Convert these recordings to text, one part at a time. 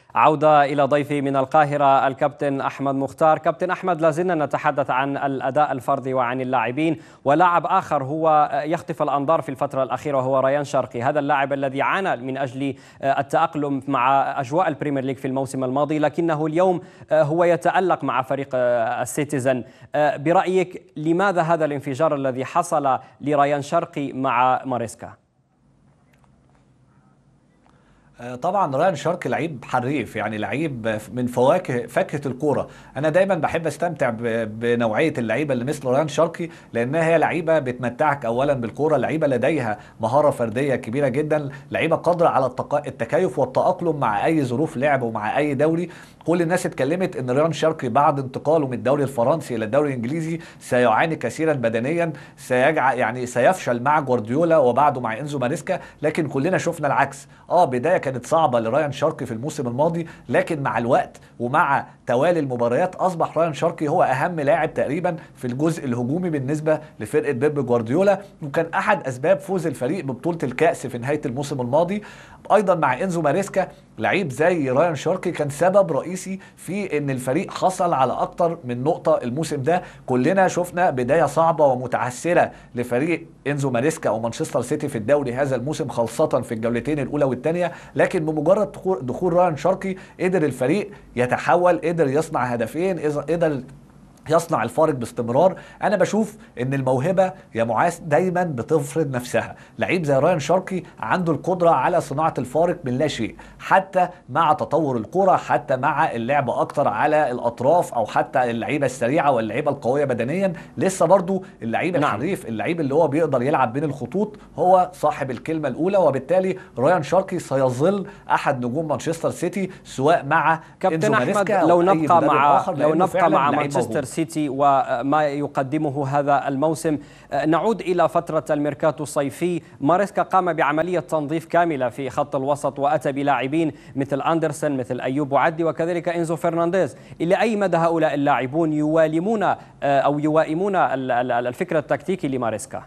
عودة إلى ضيفي من القاهرة الكابتن أحمد مختار كابتن أحمد لازلنا نتحدث عن الأداء الفردي وعن اللاعبين ولاعب آخر هو يخطف الأنظار في الفترة الأخيرة وهو ريان شرقي هذا اللاعب الذي عانى من أجل التأقلم مع أجواء البريمير ليج في الموسم الماضي لكنه اليوم هو يتألق مع فريق السيتيزن برأيك لماذا هذا الانفجار الذي حصل لريان شرقي مع ماريسكا؟ آه، طبعا رايان شارك لعيب حريف يعني لعيب من فواكه فاكهه الكوره انا دايما بحب استمتع بنوعيه اللعيبه اللي مثل رايان شاركي لانها هي لعيبه بتمتعك اولا بالكوره لعيبه لديها مهاره فرديه كبيره جدا لعيبه قادره على التكيف والتاقلم مع اي ظروف لعب ومع اي دوري كل الناس اتكلمت ان ريان شاركي بعد انتقاله من الدوري الفرنسي الى الدوري الانجليزي سيعاني كثيرا بدنيا سيجعل يعني سيفشل مع جوارديولا وبعده مع انزو ماريسكا لكن كلنا شفنا العكس اه بدايه كانت صعبه لرايان شاركي في الموسم الماضي لكن مع الوقت ومع توالي المباريات اصبح رايان شاركي هو اهم لاعب تقريبا في الجزء الهجومي بالنسبه لفرقه بيب جوارديولا وكان احد اسباب فوز الفريق ببطوله الكاس في نهايه الموسم الماضي ايضا مع انزو ماريسكا لعيب زي رايان شاركي كان سبب رئيسي في ان الفريق حصل على اكتر من نقطه الموسم ده كلنا شفنا بدايه صعبه ومتعثره لفريق انزو ماريسكا او مانشستر سيتي في الدوري هذا الموسم خاصه في الجولتين الاولى والثانيه لكن بمجرد دخول رايان شاركي قدر الفريق يتحول قدر يصنع هدفين قدر يصنع الفارق باستمرار انا بشوف ان الموهبه يا معاذ دايما بتفرض نفسها لعيب زي رايان شاركي عنده القدره على صناعه الفارق من لا شيء حتى مع تطور الكره حتى مع اللعب اكتر على الاطراف او حتى اللعيبه السريعه واللعيبه القويه بدنيا لسه برضو اللعيب نعم. الحريف اللعيب اللي هو بيقدر يلعب بين الخطوط هو صاحب الكلمه الاولى وبالتالي رايان شاركي سيظل احد نجوم مانشستر سيتي سواء مع كابتن احمد لو نبقى مع لو نبقى مع مانشستر سيتي وما يقدمه هذا الموسم نعود إلى فترة الميركاتو الصيفي ماريسكا قام بعملية تنظيف كاملة في خط الوسط وأتى بلاعبين مثل أندرسون مثل أيوب وعدي وكذلك إنزو فرنانديز إلى أي مدى هؤلاء اللاعبون يوالمون أو يوائمون الفكر التكتيكي لماريسكا؟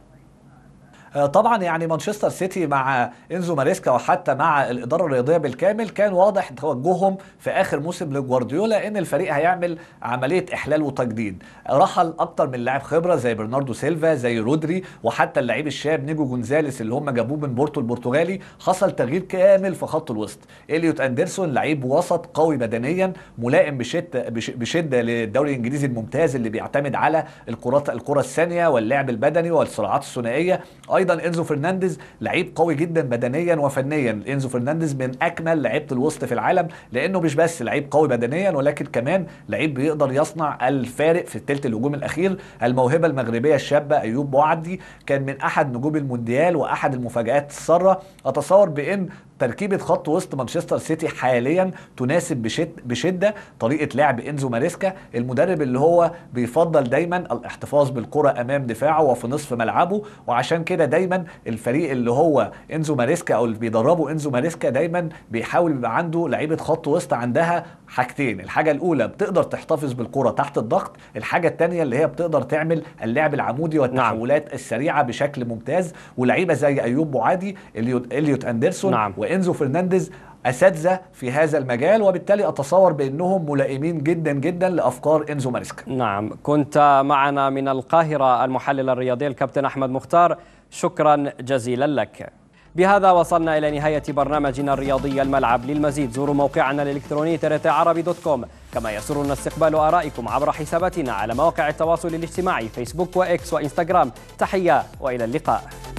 آه، طبعا يعني مانشستر سيتي مع انزو ماريسكا وحتى مع الاداره الرياضيه بالكامل كان واضح توجههم في اخر موسم لجوارديولا ان الفريق هيعمل عمليه احلال وتجديد رحل اكتر من لاعب خبره زي برناردو سيلفا زي رودري وحتى اللعيب الشاب نيجو جونزاليس اللي هم جابوه من بورتو البرتغالي حصل تغيير كامل في خط الوسط اليوت اندرسون لعيب وسط قوي بدنيا ملائم بشده بشده للدوري الانجليزي الممتاز اللي بيعتمد على الكرات الكره الثانيه واللعب البدني والصراعات الثنائيه ايضا انزو فرنانديز لعيب قوي جدا بدنيا وفنيا انزو فرنانديز من اكمل لعيبه الوسط في العالم لانه مش بس لعيب قوي بدنيا ولكن كمان لعيب بيقدر يصنع الفارق في الثلث الهجوم الاخير الموهبه المغربيه الشابه ايوب بوعدي كان من احد نجوم المونديال واحد المفاجات الساره اتصور بان تركيبه خط وسط مانشستر سيتي حاليا تناسب بشد بشده طريقه لعب انزو ماريسكا المدرب اللي هو بيفضل دايما الاحتفاظ بالكره امام دفاعه وفي نصف ملعبه وعشان كده دايما الفريق اللي هو انزو ماريسكا او اللي بيدربه انزو ماريسكا دايما بيحاول يبقى عنده لعيبه خط وسط عندها حاجتين الحاجه الاولى بتقدر تحتفظ بالكره تحت الضغط الحاجه الثانيه اللي هي بتقدر تعمل اللعب العمودي والتحولات نعم. السريعه بشكل ممتاز ولعيبه زي ايوب بوعادي اليوت اندرسون نعم. وانزو فرنانديز اساتذه في هذا المجال وبالتالي اتصور بانهم ملائمين جدا جدا لافكار انزو ماريسكا. نعم، كنت معنا من القاهره المحلل الرياضي الكابتن احمد مختار، شكرا جزيلا لك. بهذا وصلنا إلى نهاية برنامجنا الرياضي الملعب للمزيد زوروا موقعنا الإلكتروني عربي دوت كوم كما يسرنا استقبال آرائكم عبر حساباتنا على مواقع التواصل الاجتماعي فيسبوك وإكس وإنستغرام تحية وإلى اللقاء